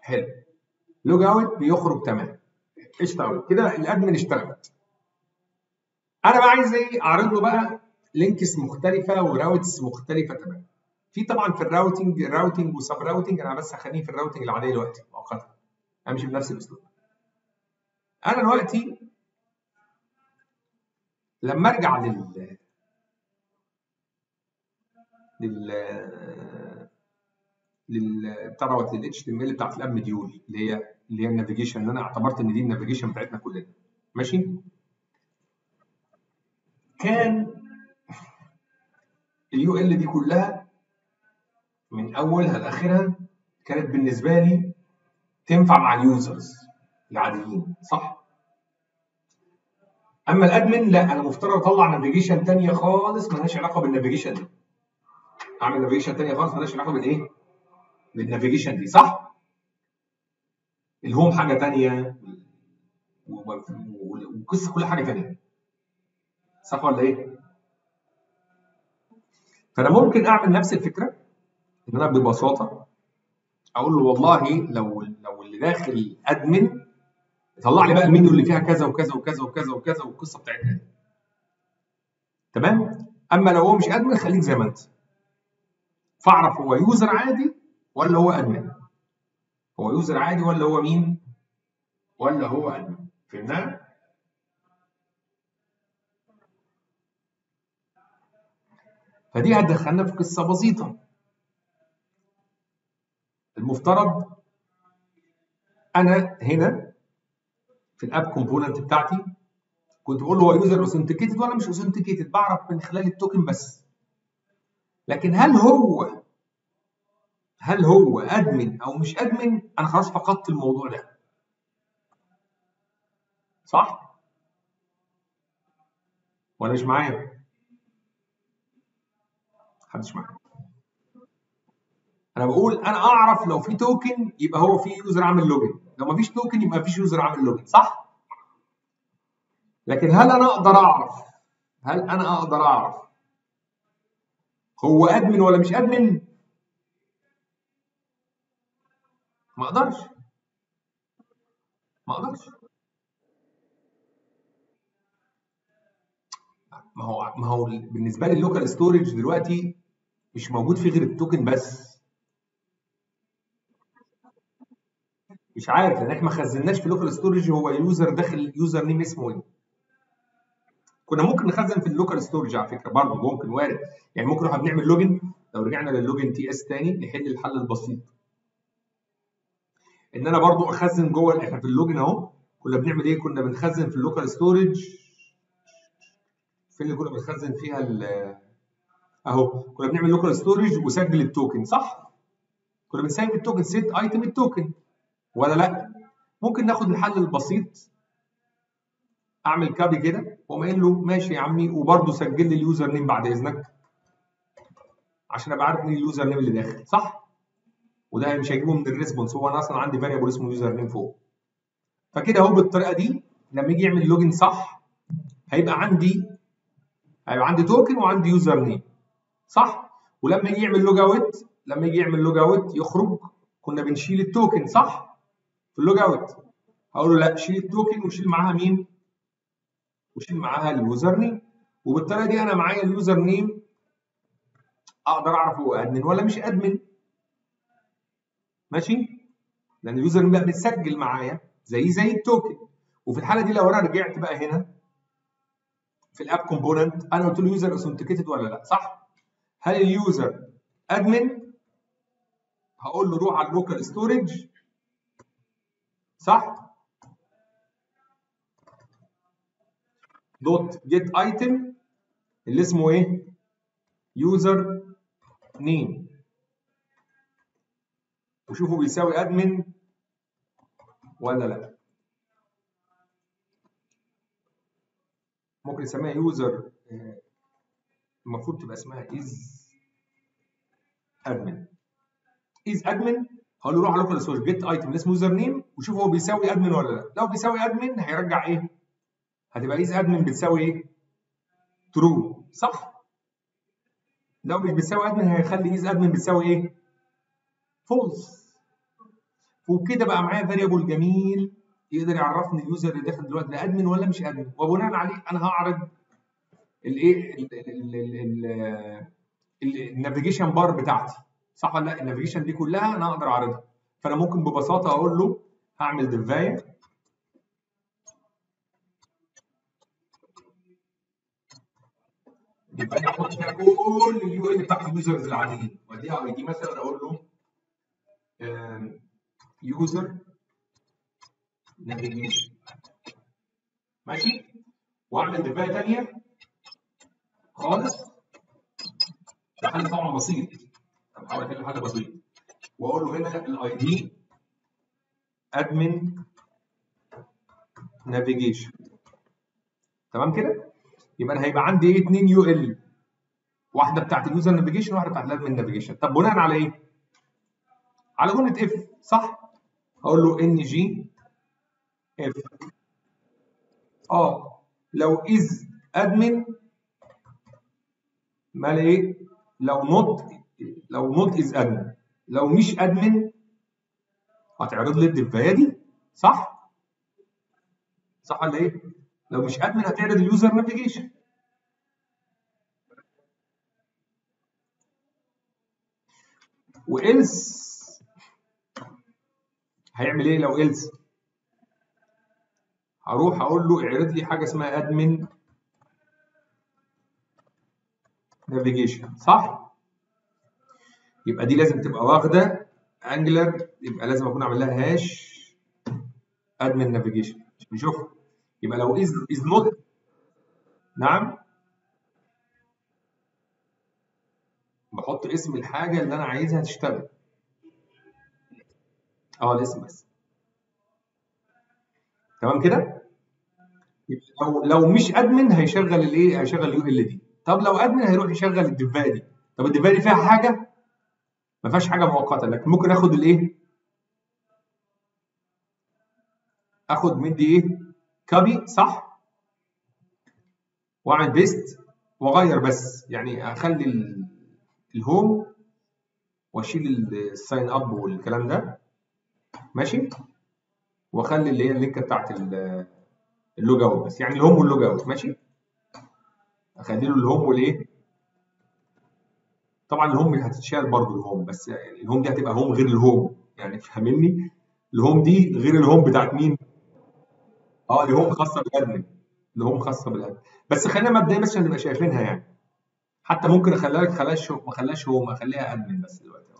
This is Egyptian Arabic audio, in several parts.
حلو لوج اوت بيخرج تمام قشطه قوي كده الادمن اشتغلت انا بقى عايز ايه اعرض له بقى لينكس مختلفه وراوتس مختلفه تمام في طبعا في الراوتنج راوتنج وسب راوتنج انا بس هخليني في الراوتنج العاديه دلوقتي مؤقتا امشي بنفس الاسلوب انا دلوقتي لما ارجع لل لل لل بتاع دوت لل اتش تي ام ال بتاعت الاب مديول اللي هي اللي هي النافيجيشن اللي انا اعتبرت ان دي النافيجيشن بتاعتنا كلنا ماشي كان اليو ال دي كلها من اولها لاخرها كانت بالنسبه لي تنفع مع اليوزرز العاديين صح؟ اما الادمن لا انا مفترض اطلع نافيجيشن ثانيه خالص مالهاش علاقه بالنافيجيشن دي اعمل نافيجيشن ثانيه خالص مالهاش علاقه بالايه؟ بالنافيجيشن دي صح؟ الهوم حاجه ثانيه والقصه كل حاجه ثانيه صح ولا ايه؟ فانا ممكن اعمل نفس الفكره ان انا ببساطه اقول له والله لو لو اللي داخل ادمن يطلع لي بقى المنيو اللي فيها كذا وكذا وكذا وكذا وكذا والقصه بتاعتها دي تمام اما لو هو مش ادمن خليك زي ما انت فاعرف هو يوزر عادي ولا هو ادمن هو يوزر عادي ولا هو مين ولا هو ادمن فهمنا فدي هتدخلنا في قصه بسيطه المفترض انا هنا في الاب كومبوننت بتاعتي كنت بقول له هو يوزر اوثنتيكيتد ولا مش اوثنتيكيتد بعرف من خلال التوكن بس لكن هل هو هل هو ادمن او مش ادمن انا خلاص فقدت الموضوع ده صح ولا مش معايا محدش معايا انا بقول انا اعرف لو في توكن يبقى هو في يوزر عامل لوجن لو ما فيش توكن يبقى ما فيش يوزر عامل لوجن صح لكن هل انا اقدر اعرف هل انا اقدر اعرف هو ادمن ولا مش ادمن ما اقدرش ما اقدرش ما هو ما هو بالنسبه لي اللوكال ستورج دلوقتي مش موجود فيه غير التوكن بس مش عارف لان احنا ما خزناش في لوكال ستورج هو يوزر داخل يوزر نيم اسمه ايه كنا ممكن نخزن في اللوكال ستورج على فكره برضه ممكن وارد يعني ممكن واحنا بنعمل لوجن لو رجعنا للوجن تي اس تاني نحل الحل البسيط ان انا برضه اخزن جوه احنا في اللوجن اهو كنا بنعمل ايه كنا بنخزن في اللوكال ستورج فين اللي كنا بنخزن فيها اهو كنا بنعمل لوكال ستورج وسجل التوكن صح كنا بنسيب التوكن سيت ايتم التوكن ولا لا ممكن ناخد الحل البسيط اعمل كابي كده واقوم قايل له ماشي يا عمي وبرده سجل لي اليوزر نيم بعد اذنك عشان ابقى عارف مين اليوزر نيم اللي داخل صح وده مش هيجيبه من الريسبونس هو انا اصلا عندي فاريبل اسمه يوزر نيم فوق فكده اهو بالطريقه دي لما يجي يعمل لوجن صح هيبقى عندي هيبقى عندي توكن وعندي يوزر نيم صح ولما يجي يعمل لوج اوت لما يجي يعمل لوج اوت يخرج كنا بنشيل التوكن صح في اللوج اوت هقول له لا شيل التوكن وشيل معاها مين وشيل معاها اليوزر نيم وبالطريقه دي انا معايا اليوزر نيم اقدر اعرف هو ادمن ولا مش ادمن ماشي لان اليوزر نيم بقى متسجل معايا زي زي التوكن وفي الحاله دي لو انا رجعت بقى هنا في الاب كومبوننت انا قلت له يوزر اوثنتيكيتد ولا لا صح هل اليوزر ادمن هقول له روح على اللوكال ستورج صح دوت جيت ايتم اللي اسمه ايه يوزر نيم وشوفوا بيساوي ادمن ولا لا ممكن نسميها يوزر المفروض تبقى اسمها از ادمن از ادمن هقول له روح على لوكال ستورج جيت ايتم اللي اسمه يوزر نيم وشوف هو بيساوي ادمن ولا لا لو بيساوي ادمن هيرجع ايه هتبقى از ادمن بتساوي ايه ترو صح لو مش بتساوي ادمن هيخلي از ادمن بتساوي ايه فولس وبكده بقى معايا فاريبل جميل يقدر يعرفني اليوزر اللي داخل دلوقتي ده ادمن ولا مش ادمن وبناء عليه انا هعرض الايه النافيجيشن بار بتاعتي صح ولا لا النافيجيشن دي كلها انا اقدر اعرضها فانا ممكن ببساطه اقول له هعمل ديفايه يبقى انا احط فيها كل اليو ال بتاعت اليوزرز العاديين واديها اي دي مثلا اقول له يوزر نافيجيشن ماشي واعمل ديفايه ثانيه خالص ده حل طبعا بسيط انا بحاول احل حل بسيط واقول له هنا الاي دي ادمن نافيجيشن تمام كده يبقى انا هيبقى عندي ايه اثنين يو ال واحده بتاعت اليوزر نافيجيشن وواحده بتاعت الادمن نافيجيشن طب بناء على ايه على جمله اف صح هقول له ان جي اف اه لو از ادمن مال ايه لو نوت لو نوت از ادمن لو مش ادمن هتعرض لي الدفايه دي صح صح ولا ايه لو مش ادمن هتعرض اليوزر نافيجيشن والس هيعمل ايه لو إلس هروح اقول له اعرض لي حاجه اسمها ادمن نافيجيشن صح يبقى دي لازم تبقى واخده انجلر يبقى لازم اكون اعمل لها هاش ادمن نافيجيشن نشوف يبقى لو از از نوت نعم بحط اسم الحاجه اللي انا عايزها تشتغل اه الاسم بس تمام كده لو لو مش ادمن هيشغل الايه هيشغل اليو ال دي طب لو ادمن هيروح يشغل الديفايه دي طب الديفايه دي فيها حاجه ما فيهاش حاجه مؤقته لكن ممكن اخد الايه اخد من دي ايه كابي صح واعمل بيست واغير بس يعني اخلي الهوم واشيل الساين اب والكلام ده ماشي واخلي اللي هي اللينكه بتاعت اللوج اوت بس يعني الهوم واللوج اوت ماشي اخلي له الهوم والايه طبعا الهوم هتتشال برضه الهوم بس يعني الهوم دي هتبقى هوم غير الهوم يعني فاهمني الهوم دي غير الهوم بتاعت مين اه دي هوم خاصه بالادمن اللي هوم خاصه بالادمن بس خلينا مبدئيا بس عشان نبقى شايفينها يعني حتى ممكن اخليها لك خلاش ما اخليهاش هوم اخليها ادمن بس دلوقتي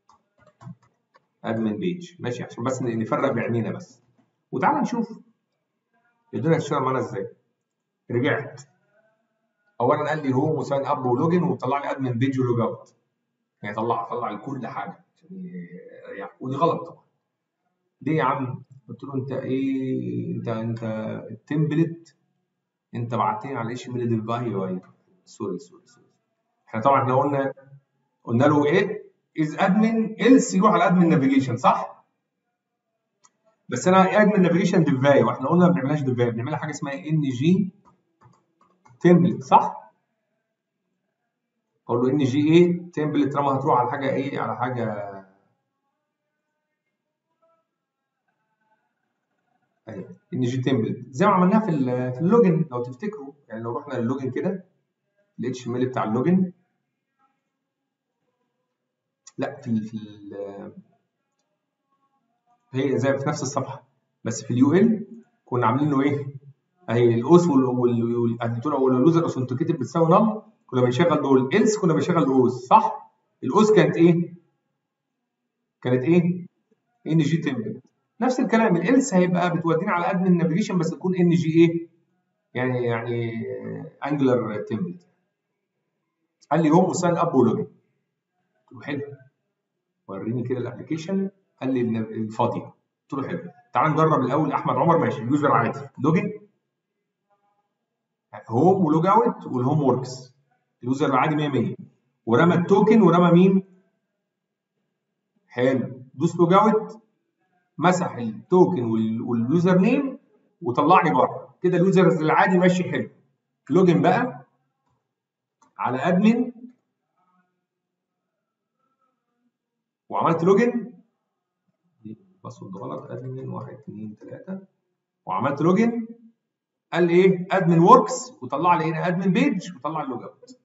ادمن بيج ماشي عشان بس نفرق بعينينا بس وتعالى نشوف الدنيا هتشتغل معانا ازاي رجعت اولا قال لي هوم وساين اب ولوجن وطلع لي ادمن بيج ولوج اوت يعني طلع طلع لي كل حاجه يعني ودي غلط طبعا ليه يا عم قلت له انت ايه انت انت التمبلت انت بعتني على ايش من ديفاي سوري سوري سوري احنا طبعا احنا قلنا قلنا له ايه از ادمن إلس يروح على ادمن نافيجيشن صح؟ بس انا ادمن نافيجيشن ديفاي واحنا قلنا ما بنعملهاش ديفاي بنعملها حاجه اسمها ان جي تمبلت صح؟ اقول له ان جي ايه تمبلت طالما هتروح على حاجه ايه على حاجه ايوه ان جي تمبلت زي ما عملناها في في اللوجن لو تفتكروا يعني لو رحنا للوجن كده الاتش ام ال بتاع اللوجن لا في ال في ال هي زي في نفس الصفحه بس في اليو ال كنا عاملين له ايه؟ اهي الاوس واليوزر اوثنتيكيتد بتساوي نل كنا بنشغل دول إلس كنا بنشغل الاوس صح؟ الاوس كانت ايه؟ كانت ايه؟ ان جي تمبلت نفس الكلام الإلس هيبقى بتودينا على ادمن نافيجيشن بس تكون ان جي ايه؟ يعني يعني انجلر تمبلت قال لي هوم وساين اب ولوجن قلت له حلو وريني كده الابلكيشن قال لي الفاضيه قلت له حلو تعال نجرب الاول احمد عمر ماشي اليوزر عادي لوجن هوم ولوج اوت والهوم وركس اليوزر العادي 100 100 ورمى التوكن ورمى مين؟ حلو دوس لوج اوت مسح التوكن واليوزر نيم وطلعني بره كده اليوزر العادي ماشي حلو لوجن بقى على ادمن وعملت لوجن باسورد غلط ادمن 1 2 3 وعملت لوجن قال ايه ادمن وركس وطلع لي هنا ادمن بيج وطلع اللوج اوت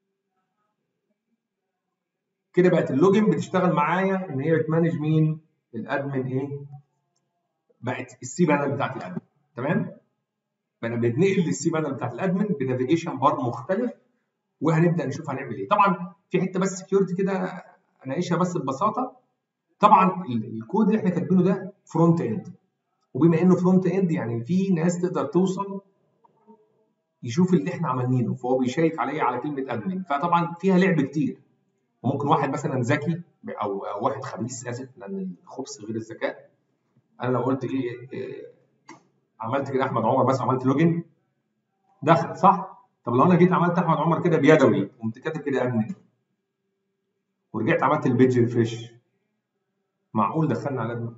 كده بقت اللوجن بتشتغل معايا ان هي بتمانج مين الادمن ايه بقت السي بانل بتاعت الادمن تمام فانا بنتنقل للسي بانل بتاعت الادمن بنافيجيشن بار مختلف وهنبدا نشوف هنعمل ايه طبعا في حته بس سكيورتي كده اناقشها بس ببساطه طبعا الكود اللي احنا كاتبينه ده فرونت اند وبما انه فرونت اند يعني في ناس تقدر توصل يشوف اللي احنا عملناه فهو بيشيك عليه على كلمه ادمن فطبعا فيها لعب كتير وممكن واحد مثلا ذكي او او واحد خبيث اسف لان الخبث غير الذكاء انا لو قلت ايه, إيه عملت كده احمد عمر بس عملت لوجن دخل صح طب لو انا جيت عملت احمد عمر كده بيدوي قمت كاتب كده ادمن ورجعت عملت البيج ريفريش معقول دخلنا على ادمن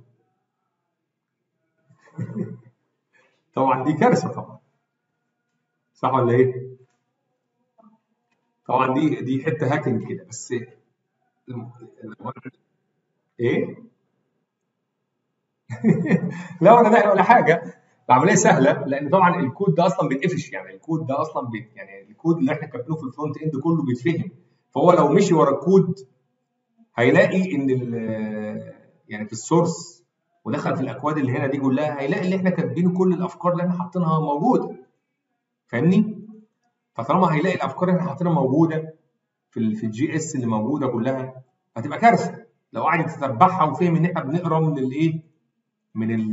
طبعا دي كارثه طبعا صح ولا ايه؟ طبعا دي دي حته هاكينج كده بس ايه؟ لا ولا لا ولا حاجه العمليه سهله لان طبعا الكود ده اصلا بيتقفش يعني الكود ده اصلا بيت يعني الكود اللي احنا كاتبينه في الفرونت اند كله بيتفهم فهو لو مشي ورا الكود هيلاقي ان يعني في السورس ودخل في الاكواد اللي هنا دي كلها هيلاقي اللي احنا كاتبينه كل الافكار اللي احنا حاطينها موجوده فاهمني؟ فطالما هيلاقي الافكار اللي احنا حاطينها موجوده في في الجي اس اللي موجوده كلها هتبقى كارثه لو قعد يتتبعها وفهم ان احنا بنقرا من الايه؟ من ال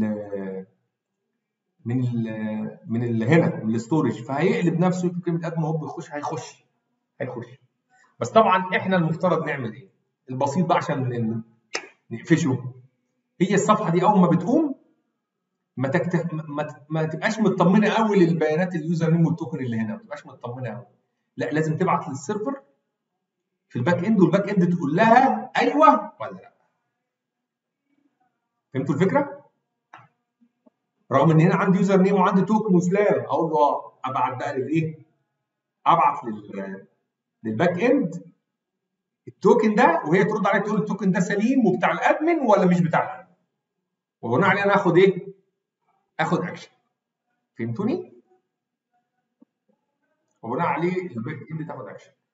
من ال من ال هنا من الاستورج فهيقلب نفسه يكتب كلمه ادمن وهو بيخش هيخش هيخش بس طبعا احنا المفترض نعمل ايه؟ البسيط بقى عشان نقفشه هي الصفحه دي اول ما بتقوم ما تكت... ما, ما تبقاش مطمنه قوي للبيانات اليوزر نيم والتوكن اللي هنا ما تبقاش مطمنه قوي لا لازم تبعت للسيرفر في الباك اند والباك اند تقول لها ايوه ولا لا فهمتوا الفكره؟ رغم ان هنا عندي يوزر نيم وعندي توكن وسلام اقول له اه ابعت بقى للايه؟ ابعت لل للباك اند التوكن ده وهي ترد عليا تقول التوكن ده سليم وبتاع الادمن ولا مش بتاع الادمن وبناء عليه انا اخد ايه؟ اخد اكشن فهمتوني؟ وبناء عليه الباك اند تاخد اكشن